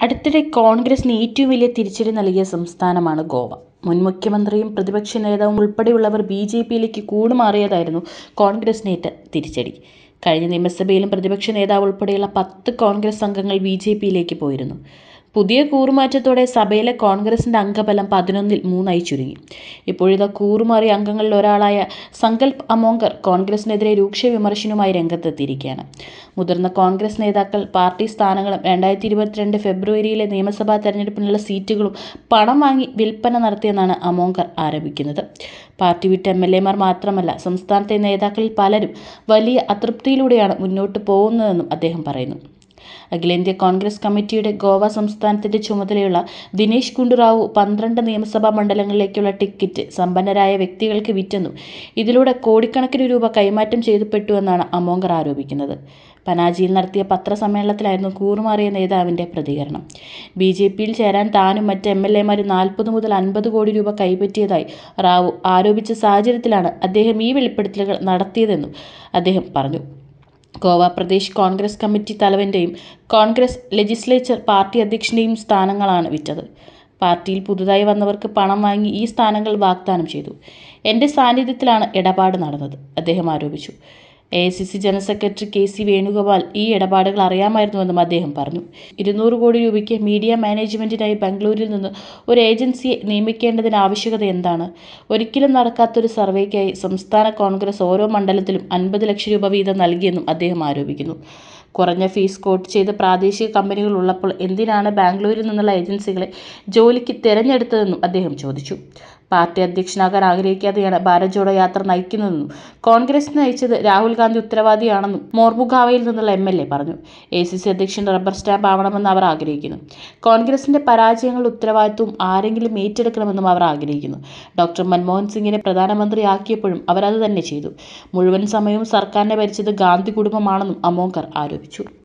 അടുത്തിടെ കോൺഗ്രസിന് ഏറ്റവും വലിയ തിരിച്ചടി നൽകിയ സംസ്ഥാനമാണ് ഗോവ മുൻ മുഖ്യമന്ത്രിയും പ്രതിപക്ഷ നേതാവും ഉൾപ്പെടെയുള്ളവർ ബി ജെ പിയിലേക്ക് കൂടുമാറിയതായിരുന്നു കോൺഗ്രസിനേറ്റ തിരിച്ചടി കഴിഞ്ഞ നിയമസഭയിലും പ്രതിപക്ഷ നേതാവ് ഉൾപ്പെടെയുള്ള പത്ത് കോൺഗ്രസ് അംഗങ്ങൾ ബി ജെ പിയിലേക്ക് പോയിരുന്നു പുതിയ കൂറുമാറ്റത്തോടെ സഭയിലെ കോൺഗ്രസിന്റെ അംഗബലം പതിനൊന്നിൽ മൂന്നായി ചുരുങ്ങി ഇപ്പോഴിതാ കൂറുമാറിയ അംഗങ്ങളിൽ ഒരാളായ സങ്കൽപ് അമോങ്കർ കോൺഗ്രസിനെതിരെ രൂക്ഷ വിമർശനവുമായി രംഗത്തെത്തിയിരിക്കുകയാണ് മുതിർന്ന കോൺഗ്രസ് നേതാക്കൾ പാർട്ടി സ്ഥാനങ്ങളും രണ്ടായിരത്തി ഇരുപത്തിരണ്ട് ഫെബ്രുവരിയിലെ നിയമസഭാ തെരഞ്ഞെടുപ്പിനുള്ള സീറ്റുകളും പണം വാങ്ങി വിൽപ്പന നടത്തിയെന്നാണ് അമോങ്കർ ആരോപിക്കുന്നത് പാർട്ടി വിട്ട് എം എൽ എമാർ മാത്രമല്ല സംസ്ഥാനത്തെ നേതാക്കളിൽ പലരും വലിയ അതൃപ്തിയിലൂടെയാണ് മുന്നോട്ട് പോകുന്നതെന്നും അദ്ദേഹം പറയുന്നു അഖിലേന്ത്യാ കോൺഗ്രസ് കമ്മിറ്റിയുടെ ഗോവ സംസ്ഥാനത്തിന്റെ ചുമതലയുള്ള ദിനേശ് ഗുണ്ടുറാവു പന്ത്രണ്ട് നിയമസഭാ മണ്ഡലങ്ങളിലേക്കുള്ള ടിക്കറ്റ് സമ്പന്നരായ വ്യക്തികൾക്ക് വിറ്റെന്നും ഇതിലൂടെ കോടിക്കണക്കിന് രൂപ കൈമാറ്റം ചെയ്തുപ്പെട്ടുവെന്നാണ് അമോങ്കർ ആരോപിക്കുന്നത് പനാജിയിൽ നടത്തിയ പത്രസമ്മേളനത്തിലായിരുന്നു കൂറുമാറിയ നേതാവിൻ്റെ പ്രതികരണം ബി ജെ പിയിൽ ചേരാൻ താനും മറ്റ് എം എൽ എമാരും നാൽപ്പത് മുതൽ അൻപത് കോടി രൂപ കൈപ്പറ്റിയതായി റാവു ആരോപിച്ച സാഹചര്യത്തിലാണ് അദ്ദേഹം ഈ വെളിപ്പെടുത്തലുകൾ നടത്തിയതെന്നും അദ്ദേഹം പറഞ്ഞു ഗോവ പ്രദേശ് കോൺഗ്രസ് കമ്മിറ്റി തലവൻ്റെയും കോൺഗ്രസ് ലെജിസ്ലേച്ചർ പാർട്ടി അധ്യക്ഷൻ്റെയും സ്ഥാനങ്ങളാണ് വിറ്റത് പാർട്ടിയിൽ പുതുതായി വന്നവർക്ക് പണം വാങ്ങി ഈ സ്ഥാനങ്ങൾ വാഗ്ദാനം ചെയ്തു എൻ്റെ സാന്നിധ്യത്തിലാണ് ഇടപാട് നടന്നത് അദ്ദേഹം ആരോപിച്ചു A I C C general secretary K C Venugopal ഈ ഇടപാടുകൾ അറിയാമായിരുന്നുവെന്നും അദ്ദേഹം പറഞ്ഞു ഇരുന്നൂറ് കോടി രൂപയ്ക്ക് മീഡിയ മാനേജ്മെൻറ്റിനായി ബാംഗ്ലൂരിൽ നിന്ന് ഒരു ഏജൻസിയെ നിയമിക്കേണ്ടതിന് ആവശ്യകത എന്താണ് ഒരിക്കലും നടക്കാത്തൊരു സർവേക്കായി സംസ്ഥാന കോൺഗ്രസ് ഓരോ മണ്ഡലത്തിലും അൻപത് ലക്ഷം രൂപ വീതം നൽകിയെന്നും അദ്ദേഹം ആരോപിക്കുന്നു കുറഞ്ഞ ഫീസ് കോട്ട് ചെയ്ത പ്രാദേശിക കമ്പനികൾ ഉള്ളപ്പോൾ എന്തിനാണ് ബാംഗ്ലൂരിൽ നിന്നുള്ള ഏജൻസികളെ ജോലിക്ക് തിരഞ്ഞെടുത്തതെന്നും അദ്ദേഹം ചോദിച്ചു പാർട്ടി അധ്യക്ഷനാകാൻ ആഗ്രഹിക്കാതെയാണ് ഭാരത് ജോഡോ യാത്ര നയിക്കുന്നതെന്നും കോൺഗ്രസ് നയിച്ചത് രാഹുൽ ഗാന്ധി ഉത്തരവാദിയാണെന്നും മോർമുഗാവയിൽ നിന്നുള്ള എം എൽ എ പറഞ്ഞു എ സി സി അധ്യക്ഷൻ റബ്ബർ സ്റ്റാമ്പ് ആവണമെന്ന് അവർ ആഗ്രഹിക്കുന്നു കോൺഗ്രസിന്റെ പരാജയങ്ങളുടെ ഉത്തരവാദിത്വം ആരെങ്കിലും ഏറ്റെടുക്കണമെന്നും അവർ ആഗ്രഹിക്കുന്നു ഡോക്ടർ മൻമോഹൻ സിംഗിനെ പ്രധാനമന്ത്രിയാക്കിയപ്പോഴും അവരത് തന്നെ ചെയ്തു മുഴുവൻ സമയവും സർക്കാരിനെ ഭരിച്ചത് ഗാന്ധി കുടുംബമാണെന്നും അമോങ്കർ ആരോപിച്ചു